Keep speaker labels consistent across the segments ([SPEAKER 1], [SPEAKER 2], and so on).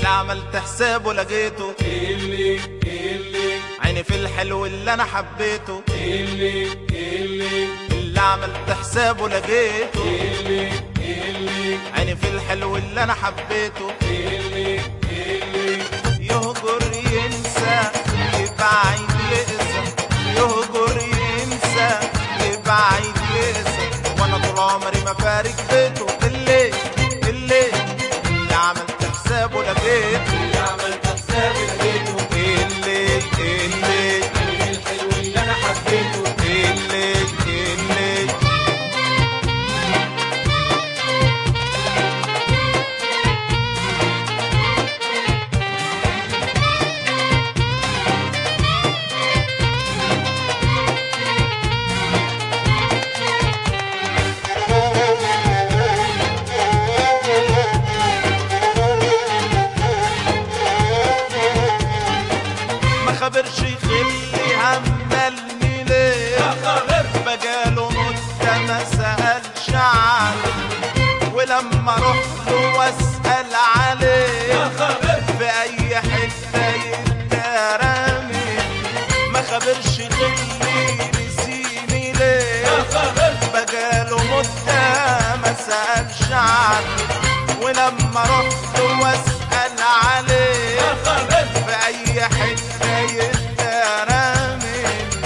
[SPEAKER 1] اللي عملت حسابه لقيته
[SPEAKER 2] اللي اللي
[SPEAKER 1] عيني في الحلو اللي انا حبيته
[SPEAKER 2] اللي اللي
[SPEAKER 1] اللي عملت حسابه لقيته
[SPEAKER 2] اللي اللي
[SPEAKER 1] عيني في الحلو اللي انا حبيته
[SPEAKER 2] اللي اللي
[SPEAKER 1] يهجر ينسى يبعد يقسى يهجر ينسى يبعد يقسى وانا طول عمري ما فارق بيته اللي اللي اللي عملت حسابه لقيته
[SPEAKER 2] اللي عملت حسابي لقيته
[SPEAKER 1] اللي اللي
[SPEAKER 2] عيني الحلو اللي انا حبيته
[SPEAKER 1] اللي اللي ما خبرش خلي عملني ليه
[SPEAKER 2] خبر
[SPEAKER 1] بقاله مدة ما سألش عنه ولما رحت له واسأل عليه
[SPEAKER 2] خبر
[SPEAKER 1] في أي حتة يترمي ما خبرش غلي نسيني ليه
[SPEAKER 2] خبر
[SPEAKER 1] بقاله مدة ما سألش عنه ولما رحت له واسأل عليه
[SPEAKER 2] خبر
[SPEAKER 1] في أي حتة يترمي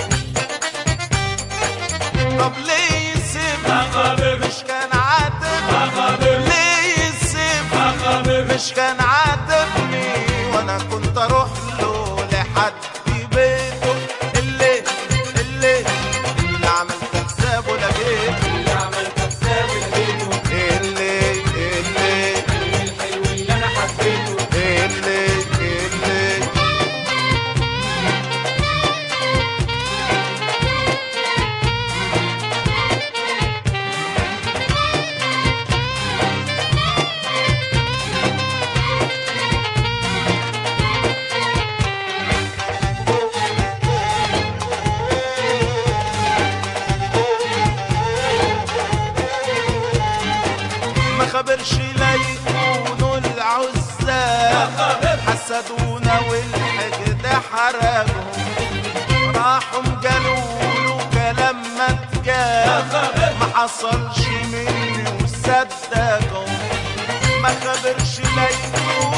[SPEAKER 1] طب ليه يسيبني
[SPEAKER 2] خبر
[SPEAKER 1] مش كان عاتبني
[SPEAKER 2] خبر
[SPEAKER 1] ليه يسيبني
[SPEAKER 2] خبر
[SPEAKER 1] مش كان عاتبني وانا كنت اروح له لحد بيته اللي اللي اللي عملت حسابه لقيته
[SPEAKER 2] اللي عملت حسابي لقيته
[SPEAKER 1] اللي اللي
[SPEAKER 2] عيني الحلو اللي انا حبيته
[SPEAKER 1] اللي اللي ما خبرش لا يكونوا العزاب
[SPEAKER 2] خبر
[SPEAKER 1] حسدونا والحقد حرقهم راحوا قالوا له كلام ما اتقال ما حصلش مني وصدقهم ما خبرش لا يكونوا